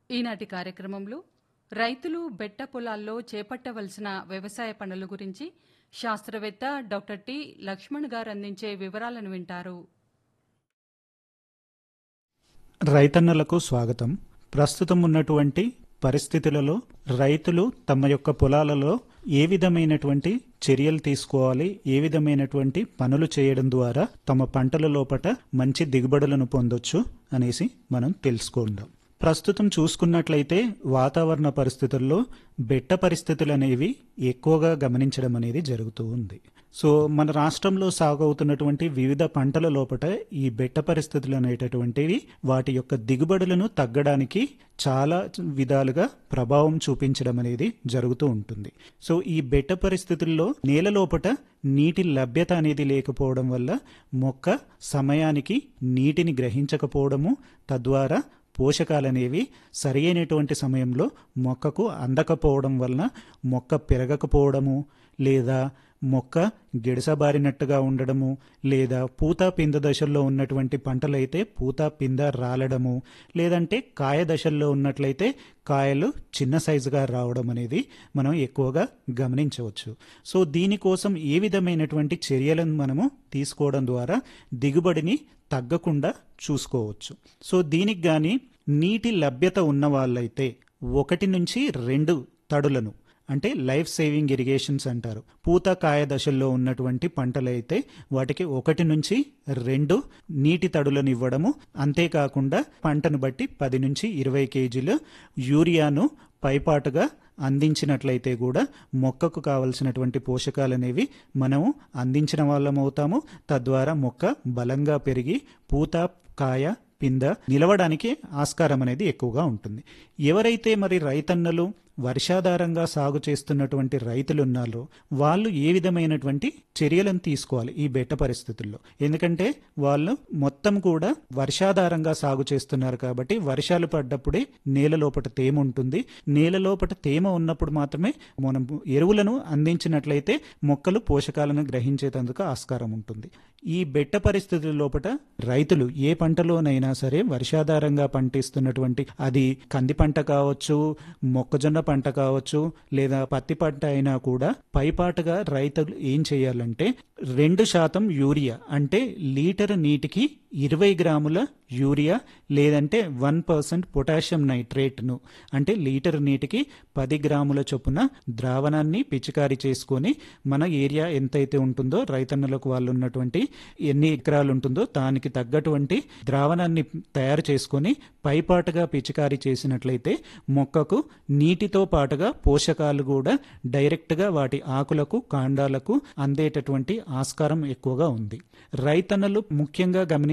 ఈనాటి కార్యక్రమంలో రైతులు బెట్ట పొలాల్లో చేపట్టవలసిన వ్యవసాయ పనుల గురించి శాస్త్రవేత్త డాక్టర్ టి లక్ష్మణ్ గారు అందించే వివరాలను వింటారు రైతన్నలకు స్వాగతం ప్రస్తుతం ఉన్నటువంటి పరిస్థితులలో రైతులు తమ యొక్క పొలాలలో ఏ విధమైనటువంటి చర్యలు తీసుకోవాలి ఏ విధమైనటువంటి పనులు చేయడం ద్వారా తమ పంటల లోపట మంచి దిగుబడులను పొందొచ్చు అనేసి మనం తెలుసుకుందాం ప్రస్తుతం చూసుకున్నట్లయితే వాతావరణ పరిస్థితుల్లో బెట్ట పరిస్థితులు అనేవి ఎక్కువగా గమనించడం అనేది జరుగుతూ ఉంది సో మన రాష్ట్రంలో సాగు అవుతున్నటువంటి వివిధ పంటల లోపట ఈ బెట్ట పరిస్థితులు అనేటటువంటివి వాటి యొక్క దిగుబడులను తగ్గడానికి చాలా విధాలుగా ప్రభావం చూపించడం అనేది జరుగుతూ ఉంటుంది సో ఈ బెట్ట పరిస్థితుల్లో నేల లోపట నీటి లభ్యత అనేది లేకపోవడం వల్ల మొక్క సమయానికి నీటిని గ్రహించకపోవడము తద్వారా పోషకాలనేవి సరైనటువంటి సమయంలో మొక్కకు అందకపోవడం వలన మొక్క పెరగకపోవడము లేదా మొక్క గిడసబారినట్టుగా ఉండడము లేదా పూత పింద దశల్లో ఉన్నటువంటి పంటలైతే పూత పింద రాలడము లేదంటే కాయ దశల్లో ఉన్నట్లయితే కాయలు చిన్న సైజుగా రావడం అనేది మనం ఎక్కువగా గమనించవచ్చు సో దీనికోసం ఏ విధమైనటువంటి చర్యలను మనము తీసుకోవడం ద్వారా దిగుబడిని తగ్గకుండా చూసుకోవచ్చు సో దీనికి గాని నీటి లభ్యత ఉన్న వాళ్ళైతే ఒకటి నుంచి రెండు తడులను అంటే లైఫ్ సేవింగ్ ఇరిగేషన్స్ అంటారు పూత కాయ దశల్లో ఉన్నటువంటి పంటలైతే వాటికి ఒకటి నుంచి రెండు నీటి తడులను ఇవ్వడము అంతేకాకుండా పంటను బట్టి పది నుంచి ఇరవై కేజీలు యూరియాను పైపాటుగా అందించినట్లయితే కూడా మొక్కకు కావలసినటువంటి పోషకాలు అనేవి మనము అందించిన వాళ్ళం అవుతాము తద్వారా మొక్క బలంగా పెరిగి పూత కాయ పింద నిలవడానికి ఆస్కారం అనేది ఎక్కువగా ఉంటుంది ఎవరైతే మరి రైతన్నలు వర్షాధారంగా సాగు చేస్తున్నటువంటి రైతులు ఉన్నారో వాళ్ళు ఏ విధమైనటువంటి చర్యలను తీసుకోవాలి ఈ బెట్ట పరిస్థితుల్లో ఎందుకంటే వాళ్ళు మొత్తం కూడా వర్షాధారంగా సాగు చేస్తున్నారు కాబట్టి వర్షాలు పడ్డప్పుడే నేల లోపల తేమ ఉంటుంది నేల లోపల తేమ ఉన్నప్పుడు మాత్రమే మనం ఎరువులను అందించినట్లయితే మొక్కలు పోషకాలను గ్రహించేందుకు ఆస్కారం ఉంటుంది ఈ బెట్ట పరిస్థితుల లోపల రైతులు ఏ పంటలోనైనా సరే వర్షాధారంగా పండిస్తున్నటువంటి అది కంది పంట కావచ్చు మొక్కజొన్న పంట కావచ్చు లేదా పత్తి పంట అయినా కూడా పైపాటుగా రైతులు ఏం చేయాలంటే రెండు శాతం యూరియా అంటే లీటర్ నీటికి ఇరవై గ్రాముల యూరియా లేదంటే వన్ పర్సెంట్ పొటాషియం నైట్రేట్ను అంటే లీటర్ నీటికి పది గ్రాముల చొప్పున ద్రావణాన్ని పిచికారీ చేసుకొని మన ఏరియా ఎంతైతే ఉంటుందో రైతన్నులకు వాళ్ళు ఉన్నటువంటి ఎన్ని ఎకరాలు ఉంటుందో దానికి తగ్గటువంటి ద్రావణాన్ని తయారు చేసుకొని పైపాటుగా పిచికారీ చేసినట్లయితే మొక్కకు నీటితో పాటుగా పోషకాలు కూడా డైరెక్ట్గా వాటి ఆకులకు కాండాలకు అందేటటువంటి ఆస్కారం ఎక్కువగా ఉంది రైతన్నలు ముఖ్యంగా గమని